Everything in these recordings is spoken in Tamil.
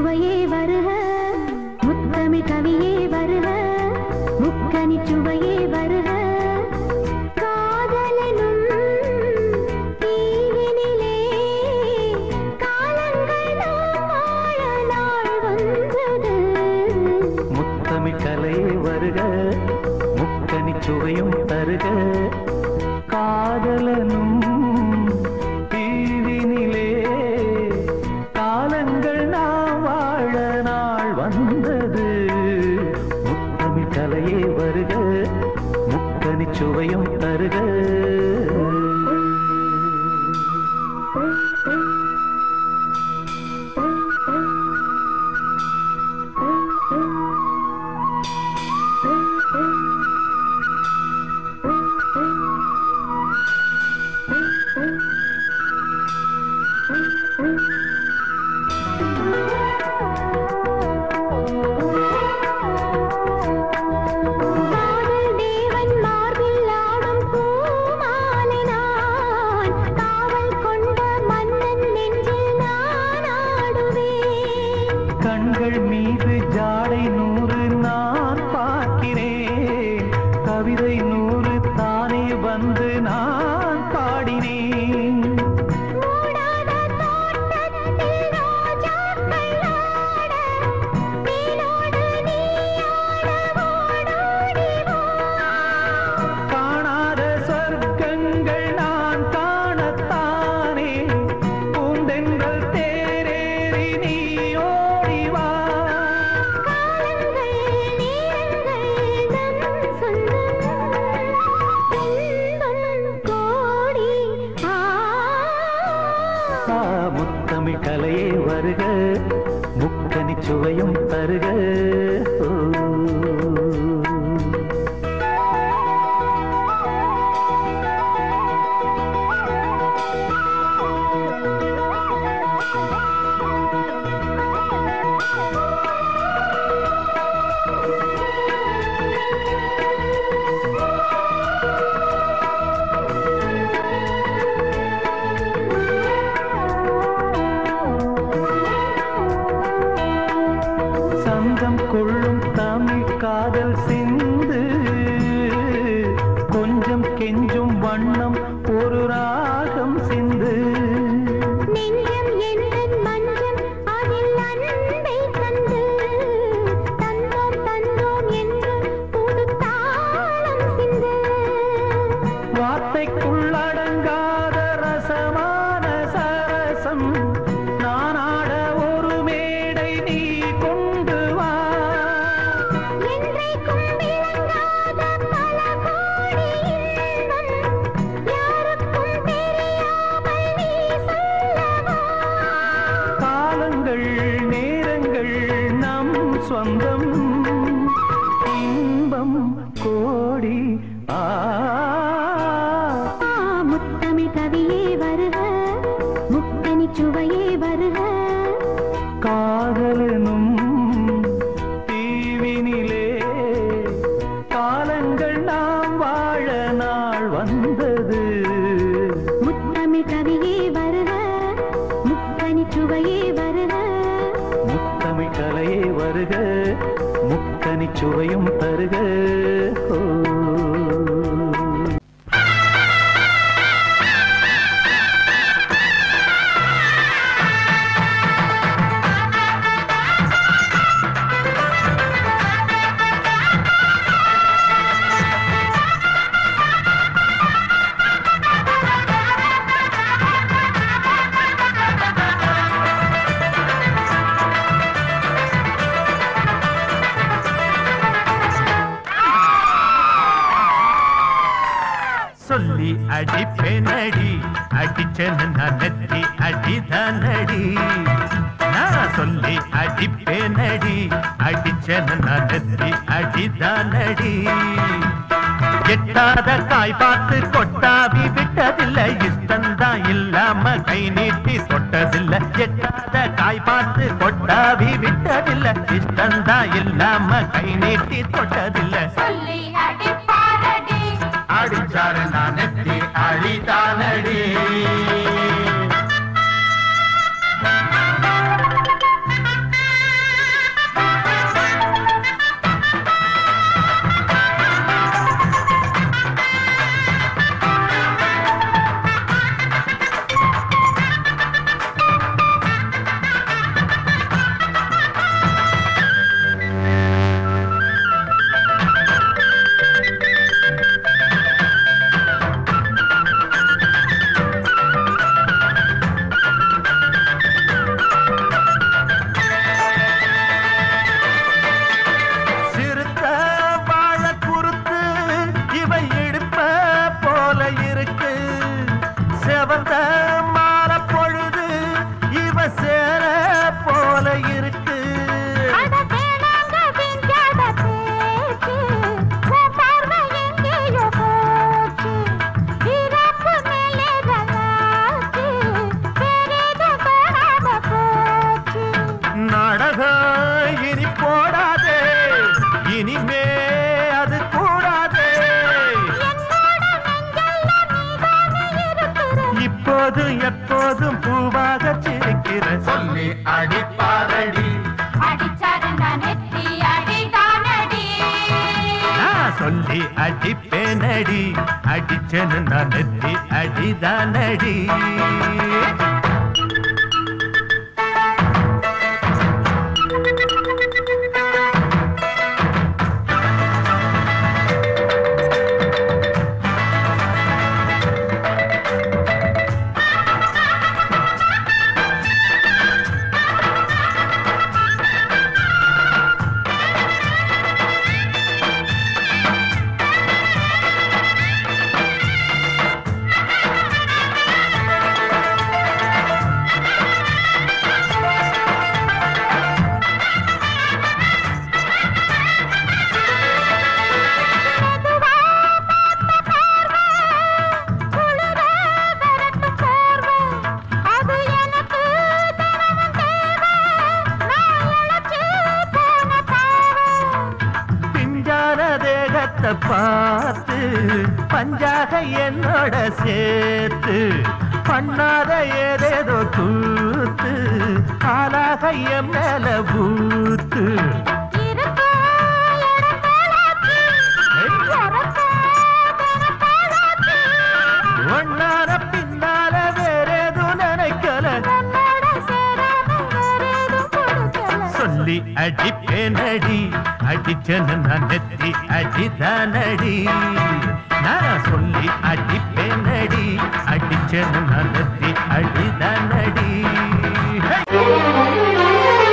சுவையே வருக முத்தமிழ் கவியே வருக முக்கனி சுவையே வருக காதலனும் தீவினிலே காலங்கள் நாம் வாழ நாள் வந்தது முத்தமிழ் கலையே வருக முக்கனி சுவையும் தருக காதலனும் தீவினிலே காலங்கள் நாம் வாழ நாள் வந்தது முத்தமிழ் கலையே வருக முக்கனி சுவையும் தருக காதல் தேவன் மார்பில் ஆடும் பூமாலை நான் காவல் கொண்ட மன்னன் நெஞ்சில் நான் ஆடுவேன் கண்கள் மீது ஜாடை நூறு நான் பார்க்கிறேன் கவிதை நூறு தானே வந்து நான் பாடினேன் மூடாத தோட்டத்தில் ரோஜாக்கள் ஆட மேலோடு நீயாட ஓடோடி வா காணாத சொர்க்கங்கள் நான் காணத்தானே பூந்தென்றல் தேரேறி நீ ஓடி வா காலங்கள் நேரங்கள் நம் சொந்தம் இன்பம் கோடி ஆ ஆ, முத்தமிழ் கலையே வருக முக்கனி சுவையும் தருக ஓ. சங்கம் கொள்ளும் தமிழ் காதல் சிந்து கொஞ்சம் கெஞ்சும் வண்ணம் ஒரு ராகம் சிந்து நெஞ்சம் எந்தன் மஞ்சம் அதில் அன்பை கண்டு தந்தோம் தந்தோம் என்று புது தாளம் சிந்து வார்த்தைக்குள்ளடங்காத ரசமான சரசம் நானாட ஒரு மேடை நீ கொண்டு வா என்றைக்கும் விளங்காத பல கோடி இன்பம் யாருக்கும் தெரியாமல் நீ சொல்லவா காலங்கள் நேரங்கள் நம் சொந்தம் இன்பம் கோடி ஆ ஆ, முத்தமிழ் கவியே வருக முக்கனி சுவையே வருக காதலனும் தீவினிலே காலங்கள் நாம் வாழ நாள் வந்தது முத்தமிழ் கவியே வருக முக்கனி சுவையே வருக முத்தமிழ் கலையே வருக முக்கனி சுவையும் தருக ஓ. சொல்லி அடிப்பேனடி அடிச்சேன்னு நான் நெத்தி அடிதானடி நான் சொல்லி அடிப்பேனடி அடிச்சேன்னு நான் நெத்தி அடிதானடி எட்டாத காய் பார்த்து கொட்டாவி விட்டதில்லை இஷ்டந்தான் இல்லாம கை நீட்டி தொட்டதில்லை எட்டாத காய் பார்த்து கொட்டாவி விட்டதில்லை இஷ்டந்தான் இல்லாம கை நீட்டி தொட்டதில்லை சொல்லி அடிப்பாரடி அடிச்சாரு நான் நெத்தி அழிதானடி அப்போதும் எப்போதும் பூவாக சிரிக்கிற சொல்லி அடிப்பாரடி அடிச்சாரு நான் நெத்தி அடிதானடி நான் சொல்லி அடிப்பேனடி அடிச்சேன்னு நான் நெத்தி அடிதானடி அது எனக்கு தினமும் தேவை நான் இழைச்சு போன பாவை பிஞ்சான தேகத்தை பார்த்து பஞ்சாக என்னோட சேர்த்து பண்ணாத ஏதேதோ கூத்து ஆளாக என் மேல பூத்து இருக்கா இடம் போலாச்சு உரக்கா தினம் போலாச்சு ஒன்னார பின்னால வேறேதும் நினைக்கல உன்னோட சேராம வேறேதும் கொடுக்கல சொல்லி அடிப்பேனடி அடிச்சேன்னு நான் நெத்தி அடிதானடி நான் சொல்லி அடிப்பேனடி அடிச்சேன்னு நான் நெத்தி அடிதானடி ஹே!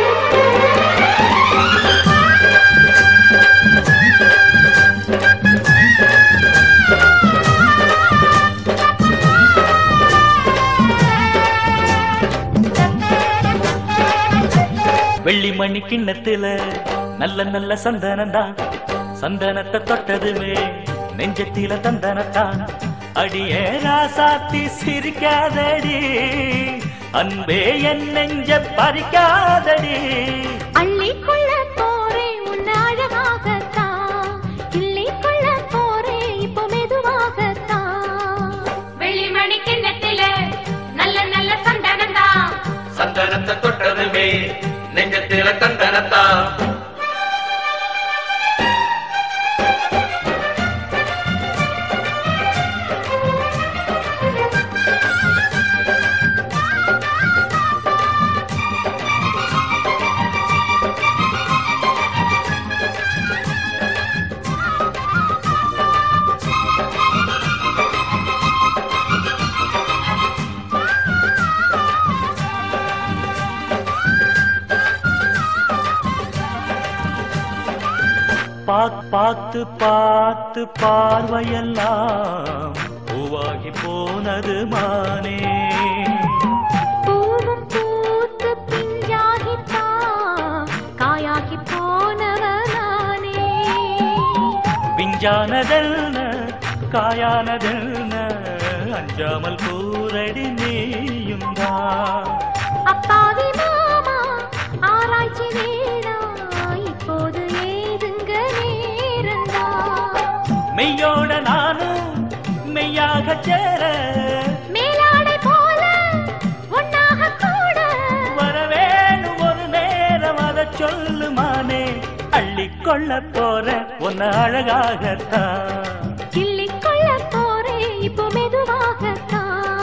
வெள்ளி மணி கிண்ணத்துல நல்ல நல்ல சந்தனம்தான் சந்தனத்தை தொட்டதுமே நெஞ்சத்தில தந்தனத்தான் அடியே ராசாத்தி சிரிக்காதடி அன்பே என் நெஞ்ச பறிக்காதடி அள்ளிக்கொள்ள போறேன் உன்னை அழகாகத்தான் கிள்ளிக்கொள்ள போறேன் இப்போ மெதுவாகத்தான் வெள்ளிமணி கிண்ணத்தில நல்ல நல்ல சந்தனம்தான் சந்தனத்தை தொட்டதுமே நெஞ்சத்தில தந்தனத்தான் பாத் பார்த்து பார்த்து பார்வையெல்லாம் பூவாகி போனது மானே பூவும் பூத்து பிஞ்சாகித்தான் காயாகி போனவனானே விஞ்ஞானதென்ன காயானதென்ன அஞ்சாமல் கூரடி நீயும் தான் அப்பாவி மாமா ஆராய்ச்சி வேணா இப்போது ஏதுங்க நேரந்தா மெய்யோட நானும் மெய்யாக சேர மேலாடை போல ஒன்னாக கூட வரவேணும் ஒரு நேரம் அதை சொல்லுமானே அள்ளிக்கொள்ள போற உன்னை அழகாகத்தான் கிள்ளிக்கொள்ள போறேன் இப்போ மெதுவாகத்தான்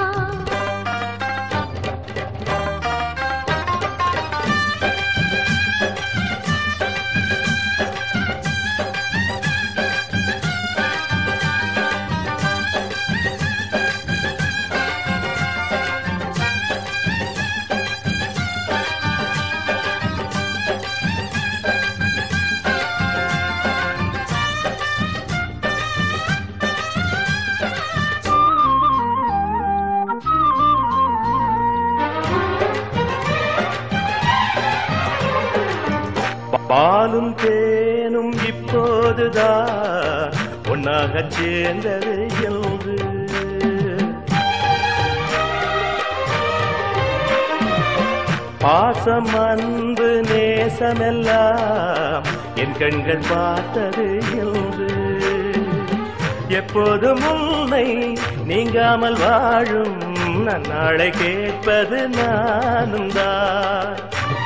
பாலும் தேனும் இப்போதுதான் ஒன்னாகச் சேர்ந்தது என்று பாசம் அன்பு நேசமெல்லாம் என் கண்கள் பார்த்தது என்று எப்போதும் உன்னை நீங்காமல் வாழும் நாளை கேட்பது நானும் தான்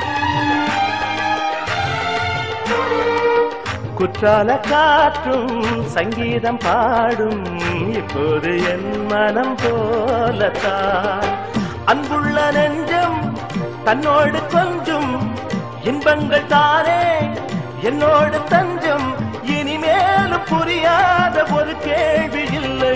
குற்றால காற்றும் சங்கீதம் பாடும் இப்போது என் மனம் போலத்தான் அன்புள்ள நெஞ்சம் தன்னோடு கொஞ்சம் இன்பங்கள் தானே என்னோடு தஞ்சம் இனிமேலும் புரியாத ஒரு கேள்வி இல்லை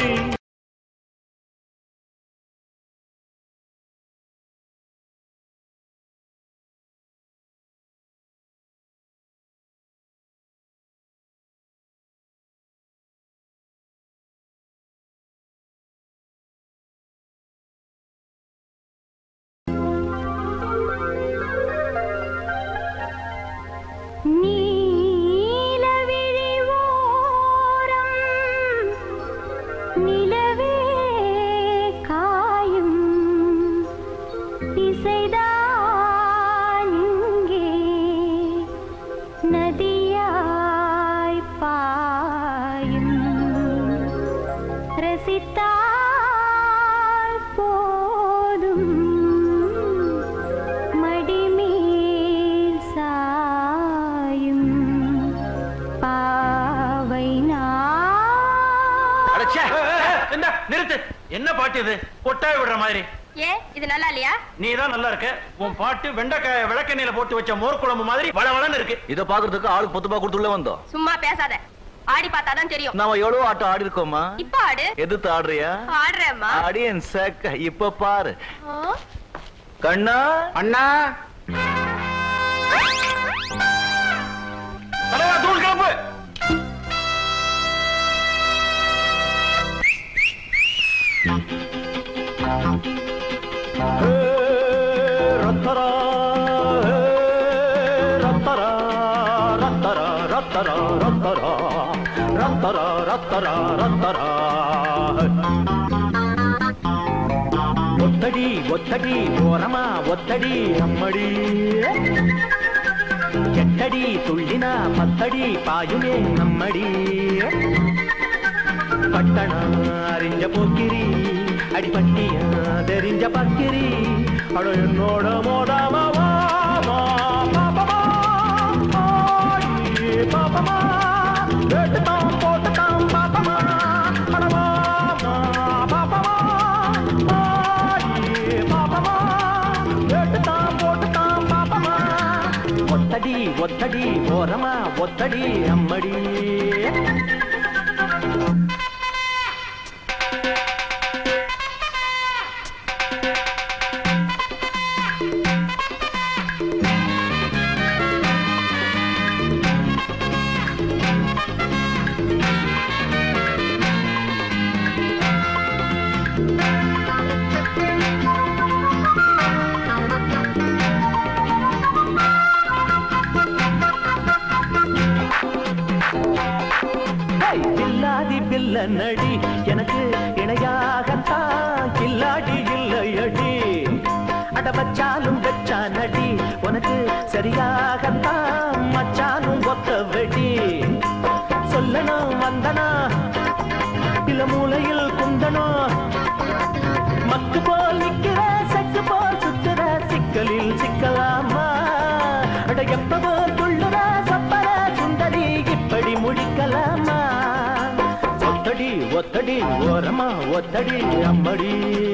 நீலவிழி ஓரம் நிலவே காயும் திசைதான் இங்கே நதியாய் பாயும் ரசித்தால் போதும் மடிமேல் சாயும் பாவை நான் அடச்சே, என்ன நிறுத்து என்ன பாட்டு இது கொட்டாய் விடுற மாதிரி ஏன் இது நல்லா இல்லையா நீ தான் நல்லா இருக்க உன் பாட்டு வெண்டைக்காய விளக்கெண்ணெயில போட்டு வச்ச மோர் குழம்பு மாதிரி வளவளன்னு இருக்கு இத பாக்குறதுக்கு ஆளுக்கு பத்து ரூபாய் கொடுத்துள்ள வந்தோம் சும்மா பேசாத ஆடி பார்த்தாதான் தெரியும் நாம எவ்வளவு ஆட்டம் ஆடி இருக்கோமா இப்ப ஆடு எதிர்த்து ஆடுறியா ஆடுறேம்மா அடியன் சக்க இப்ப பாரு ஆ? கண்ணா அண்ணா தலைவா தூள் கிளம்பு ரத்தரா ரத்தரா ரத்தரா ரத்தரா ரத்தரா ரத்தரா ரத்தரா ரத்தரா ஒத்தடி ஒத்தடி ஓரமா ஒத்தடி அம்மடி எட்டடி துள்ளினா பத்தடி பாயுமே நம்மடி பட்டணா அறிஞ்ச போக்கிரி அடிப்பட்டியா தெரிஞ்ச பக்கிரி அட என்னோட மோடாம வா, வா, பாப்பமா, ஆடி, பாப்பமா, கேட்டுட்டான், போட்டுட்டான், பாப்பமா, அட வா, வா, பாப்பமா, ஆடி, பாப்பமா, கேட்டுட்டான், போட்டுட்டான், பாப்பமா. ஒத்தடி ஒத்தடி ஓரமா ஒத்தடி அம்மடி ஹேய், பில்லாதி பில்ல நடி எனக்கு இணையாகத்தான் கில்லாடி இல்லையடி அட வச்சாலும் வச்சா நடி உனக்கு சரியாகத்தான் மச்சானும் ஒத்த வெடி சொல்லணும் வந்தனா இல்ல மூலையில் குந்தனும் மக்கு போல் நிக்கிற சக்கு போல் சுத்துற சிக்கலில் சிக்கலாமா அட எப்பவோ துள்ளுற சப்பர சுந்தரி இப்படி முடிக்கலாமா ஒத்தடி ஒத்தடி ஓரமா ஒத்தடி அம்மடி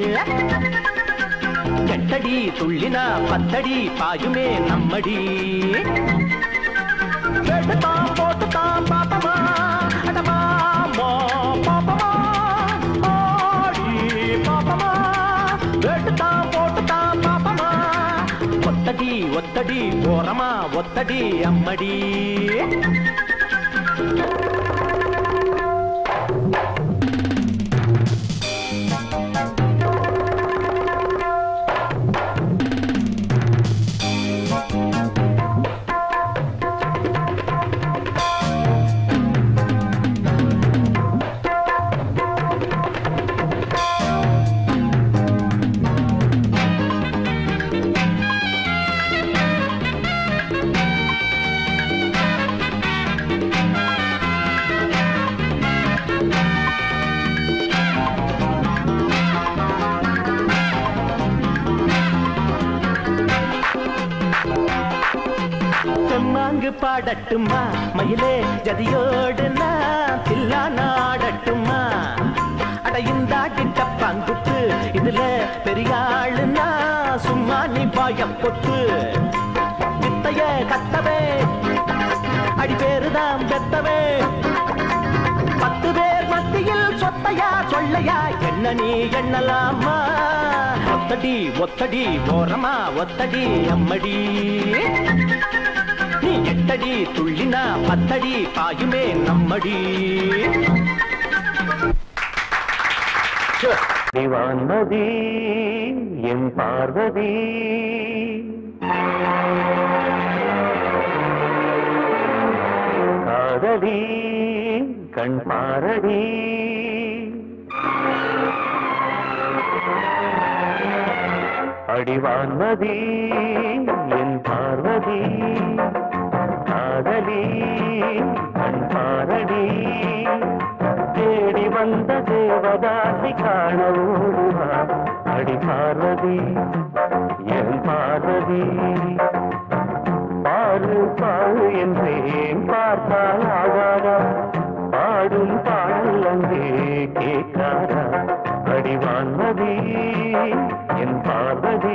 எட்டடி துள்ளினா பத்தடி பாயுமே நம்மடி கேட்டுத்தான் போட்டுத்தான் பாப்பமா அடமா பாப்பமா ஆடி பாப்பமா கேட்டுத்தான் போட்டுத்தான் பாப்பமா ஒத்தடி ஒத்தடி ஓரமா ஒத்தடி அம்மடி தெம்மாங்கு பாடட்டுமா மயிலே ஜதியோடு நான் தில்லா நாடட்டுமா அட இந்தாட்டி டப்பாங்குத்து இதுல பெரிய ஆளுன்னா சும்மா நீ பாயம் கொத்து வித்தைய கத்தவே அடி பேருதான் பெத்தவே பத்து பேர் மத்தியில் சொத்தையா சொல்லையா என்ன நீ எண்ணலாமா ஒத்தடி ஒத்தடி ஓரமா ஒத்தடி அம்மடி நீ எட்டடி துள்ளினா பத்தடி பாயுமே நம்மடி வான்மதி என் பார்வதி காதலி கண் பாரடி அடிவான்மதி என் பார்வதி காதலி கண் பாரடி தேடி வந்த தேவதாசி காண ஓடுவா அடி பார்வதி என் பார்வதி பாரு பாரு என்றேன் பார்த்தால் ஆகாதா பாடும் பாடல் அங்கே கேட்காதா அடிவான்மதி என் பார்வதி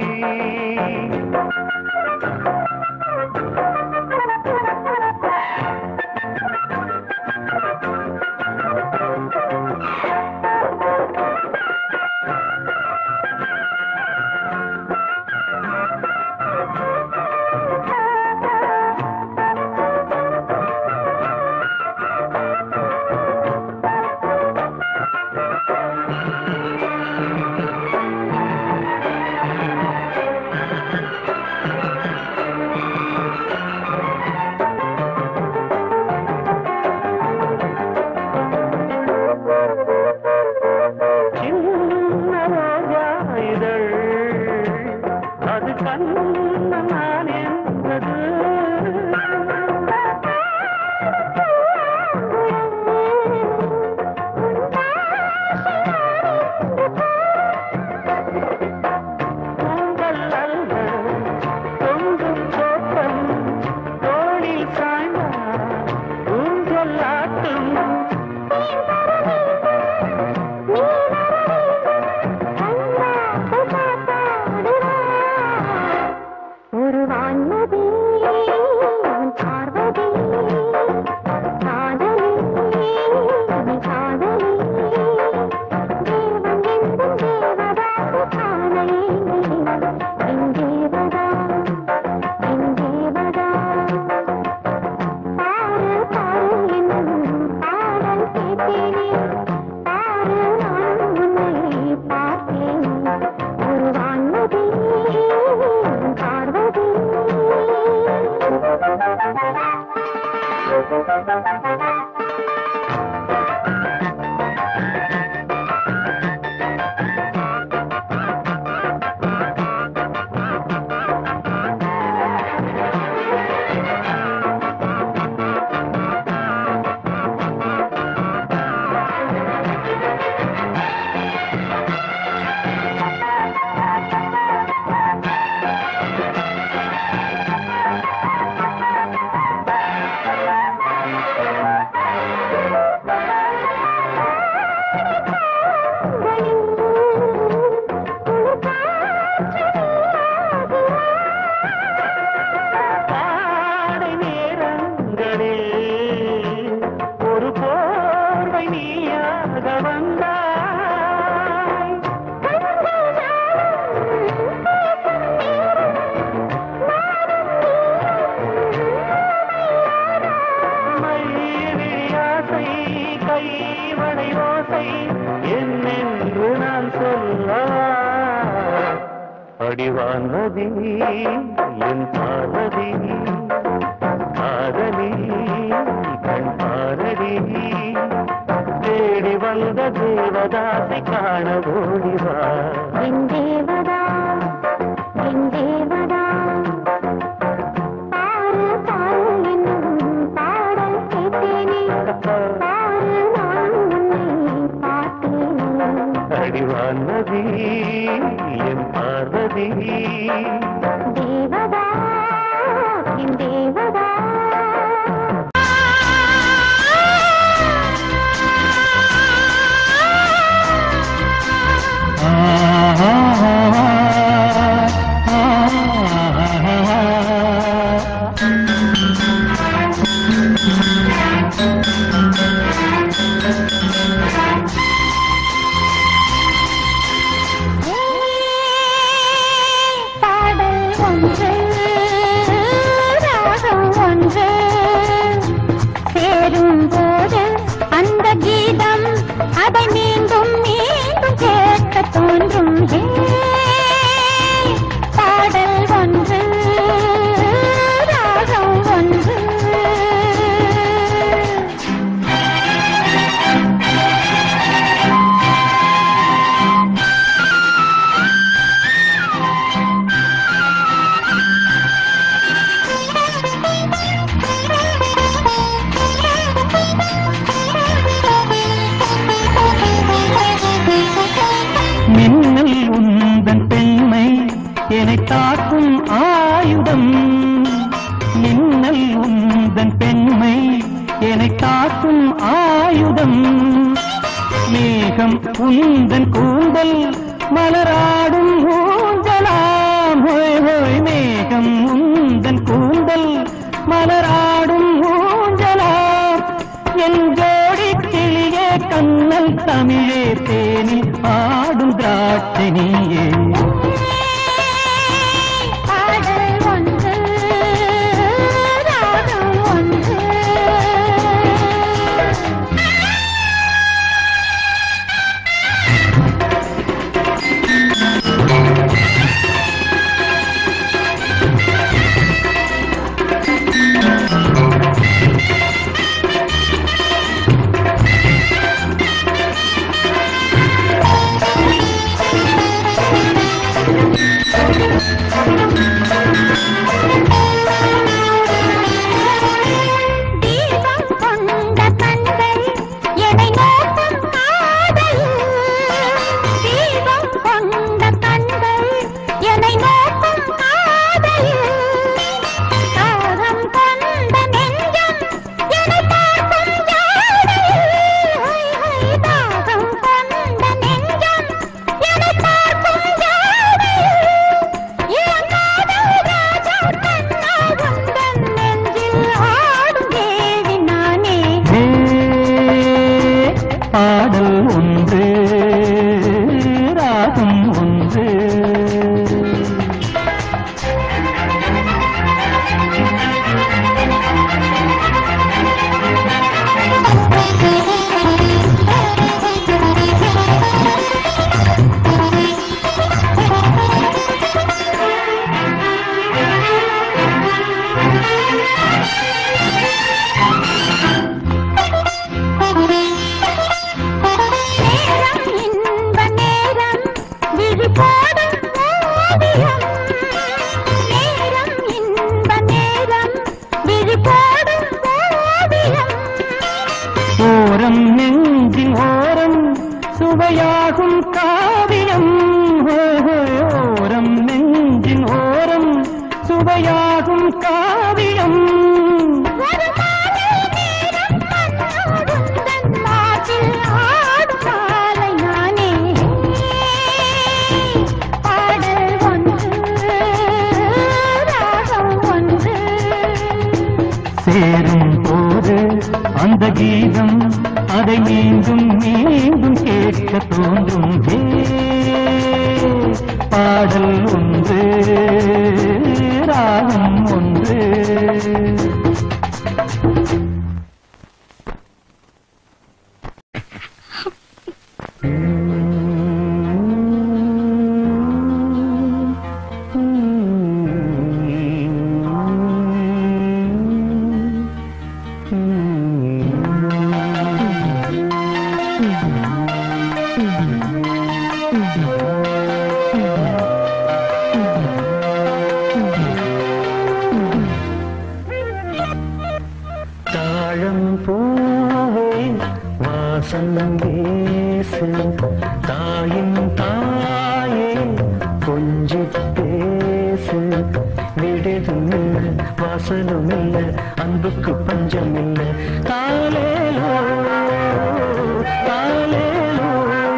சின்ன ரோஜா இதழ் அது கண்ண நான் என்பது உங்கள் அல்ல தொங்கும் தோட்டம் தோளில் சாய்ந்தார் ஊஞ்சல் ஆட்டும் ஒரு வான்மதி உன் பார்வதி காதலி நீ காதலி தேவன் என்றும் தேவதாசு காணலே என் தேவதா என் தேவதா பாரு பாரு என்னும் பாடல் கேட்டேனே பாரு நான் உன்னை பார்த்தேன் ஒரு வான்மதி உன் பார்வதி காலை நேரங்களில் ஒரு போர்வை நீயாக வந்தாய் மைவிழியாசை கைவளை ஓசை என்னென்று நான் சொல்லவா அடிவான்மதி என் பார்வதி காதலி கண் பாரடி தேடி வந்த தேவதாசை காண ஓடிவா என் தேவதா என் தேவதா பாரு பாரு என்னும் பாடல் கேட்டேனே பாரு நான் உன்னை பார்த்தேனே அடிவான்மதி என் பார்வதி தேவதா என் தேவதா கூந்தல் உந்தன் பெண்மை என்னை காக்கும் ஆயுதம் மேகம் உந்தன் கூந்தல் மலராடும் ஊஞ்சலாம் ஹோய் ஹோய் மேகம் உந்தன் கூந்தல் மலராடும் ஊஞ்சலாம் என் ஜோடி கிளியே கண்ணல் தமிழே தேனில் ஆடும் திராட்சை நீயே பாடல் ஒன்று ராகம் ஒன்று தீபம் கொண்ட கண்கள் என்னை நோக்கும் காதல் தீபம் கொண்ட கண்கள் என்னை நோக்கும் காதல் தாகம் கொண்ட நெஞ்சம் என்னை பார்க்கும் ஜாடையில் ஹை, ஹை, தாகம் கொண்ட நெஞ்சம் என்னை பார்க்கும் ஜாடையில் என் காதல் ராஜா கண்ணா உந்தன் நெஞ்சில் ஆடும் தேவி நானே ஏ, பாடல் ஒன்று ராகம் ஒன்று நேரம் இன்ப நேரம் விழி போடும் ஓவியம் நேரம் இன்ப நேரம் விழி போடும் ஓவியம் ஓரம் நெஞ்சின் ஓரம் சுவையாகும் காவியம் ஹோ, ஹோ, ஓரம் நெஞ்சின் ஓரம் சுவையாகும் காவியம் ஒரு மாலை நேரம் மன்னோடுந்தன் மார்பில் ஆடும் மாலை நானே பாடல் ஒன்று ராகம் ஒன்று சேரும் போது அந்த கீதம் அதை மீண்டும் மீண்டும் கேட்க தோன்றும் ஏ, பாடல் ஒன்று ராகம் ஒன்று தாழம் பூவே வாசம் வீசு தாயின் தாயே கொஞ்சி பேசு விடுதும் இல்ல வாசலும் இல்ல அன்புக்கு பஞ்சம் இல்ல தாலேலோ தாலேலோ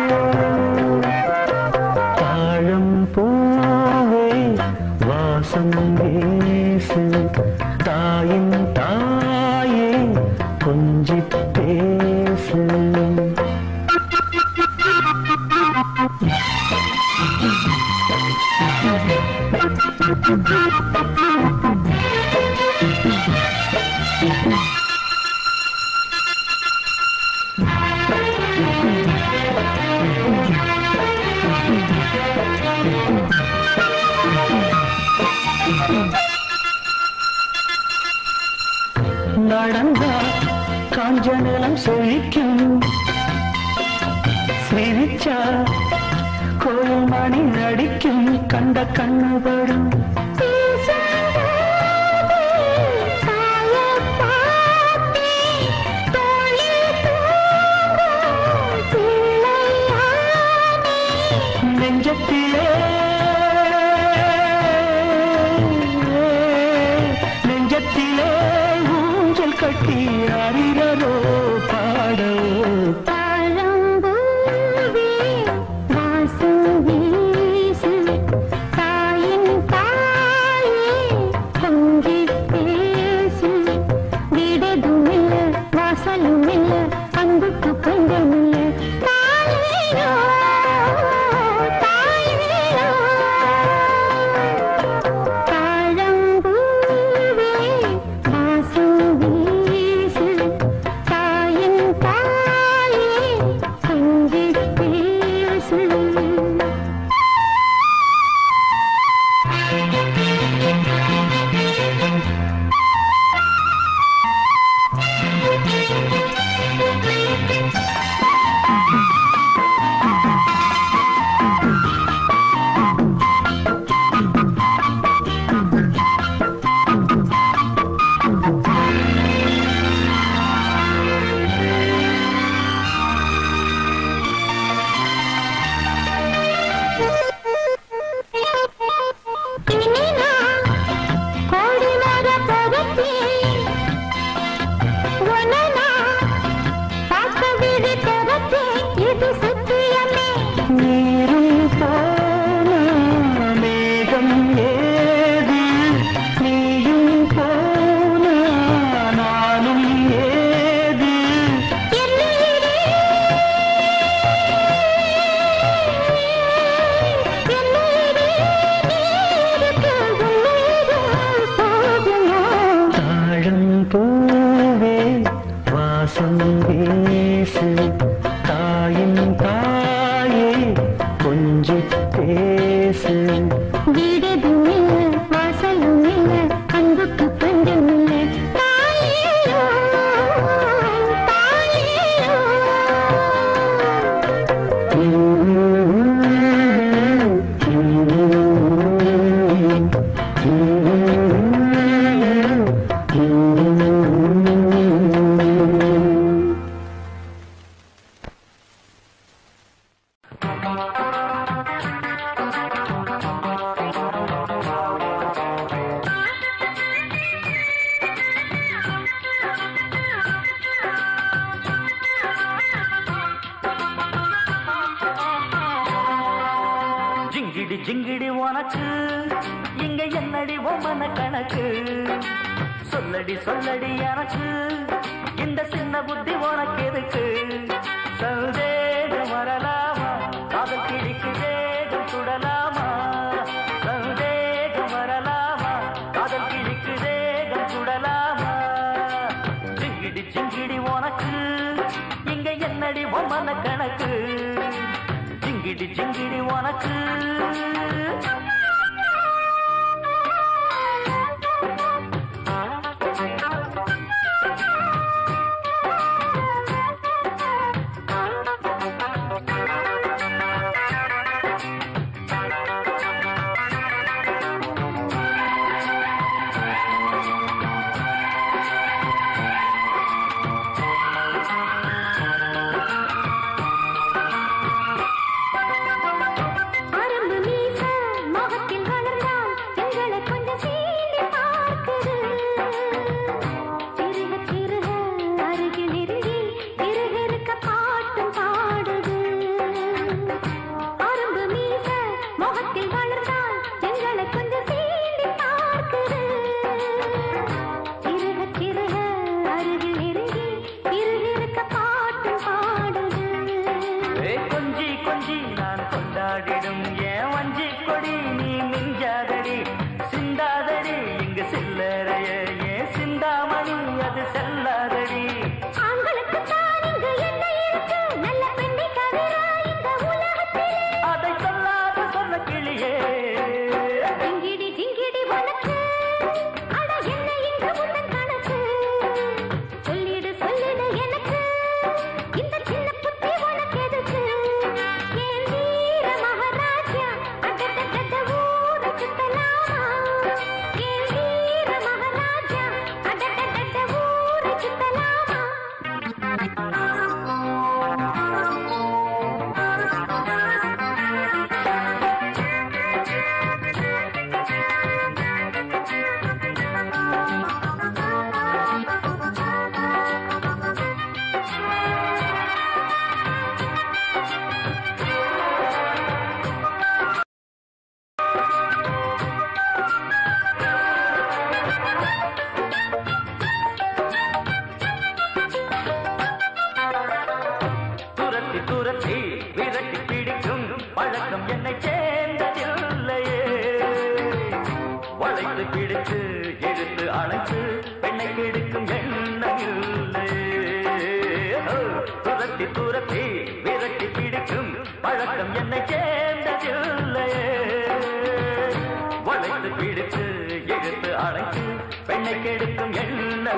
தாழம் பூவே வாசம் வீசு தாயின் தாயே கொஞ்சி பேசு நடந்தா காஞ்ச நிலம் செழிக்கும் சிரிச்சா கோயில் மணி நடிக்கும் கண்ட கண்ணுபடும் நெஞ்சத்திலே நெஞ்சத்திலே கட்டி அறிகிறோ பாடோ தாழம்பூவே வாசம் வீசு தாயின் தாயே கொஞ்சி பேசு வீடதும் இல்ல வாசலும் இல்ல அன்புக்கு பஞ்சம் இல்ல தாயோ தாயோ தாழம்பூவே வாசம் வீசு தாயின் தாயே கொஞ்சி பேசு இனினா கோடி வர பரப்பி ஒனனா பார்க்க விடு தரப்பி இது சத்தியமே நீரும் போன மேகம் ஏது நீயும் போன நானும் ஏது என்னுயிரே என்னுயிரே நீருக்கு உன்னுயிரும் போகுமா தாழம் பூவே வாசம் வீசு தாயின் தாயே கொஞ்சி பேசு வீடதும் இல்ல வாசலும் இல்ல அன்புக்கு பஞ்சம் இல்ல தாயோ தாயோ ஜிங்கிடி ஜிங்கிடி உனக்கு இங்க என்னடி ஒம்மன கணக்கு சொல்லடி சொல்லடி எனக்கு இந்த சின்ன புத்தி உனக்கு எதுக்கு சந்தேகம் வரலாமா காதல் கிழிக்கு வேகம் சுடலாமா சந்தேகம் வரலாமா காதல் கிழிக்கு வேகம் சுடலாமா ஜிங்கிடி ஜிங்கிடி உனக்கு இங்க என்னடி ஒம்மன கணக்கு ஜிங்கிடி ஜிங்கிடி உனக்கு அரம்பு மீச மா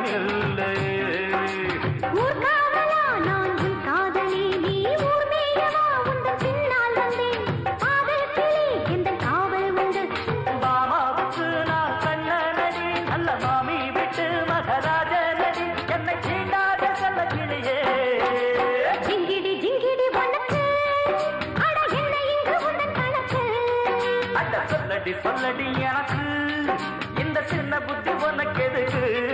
இல்லையே ஊர்காவலா நான் உன் காதலி நீ ஊர் மேயவா உந்தன் பின்னால் வந்தேன் காதல் கிளி எந்த காவல் உண்டு மாமாவுக்கு நான் கண்ணனடி நல்ல மாமி விட்டு மகராஜ நடி என்னை சீண்டாத செல்ல கிளியே ஜிங்கிடி ஜிங்கிடி உனக்கு அட என்ன இங்கு உந்தன் கணக்கு அட சொல்லடி சொல்லடி எனக்கு இந்த சின்ன புத்தி உனக்கு எதுக்கு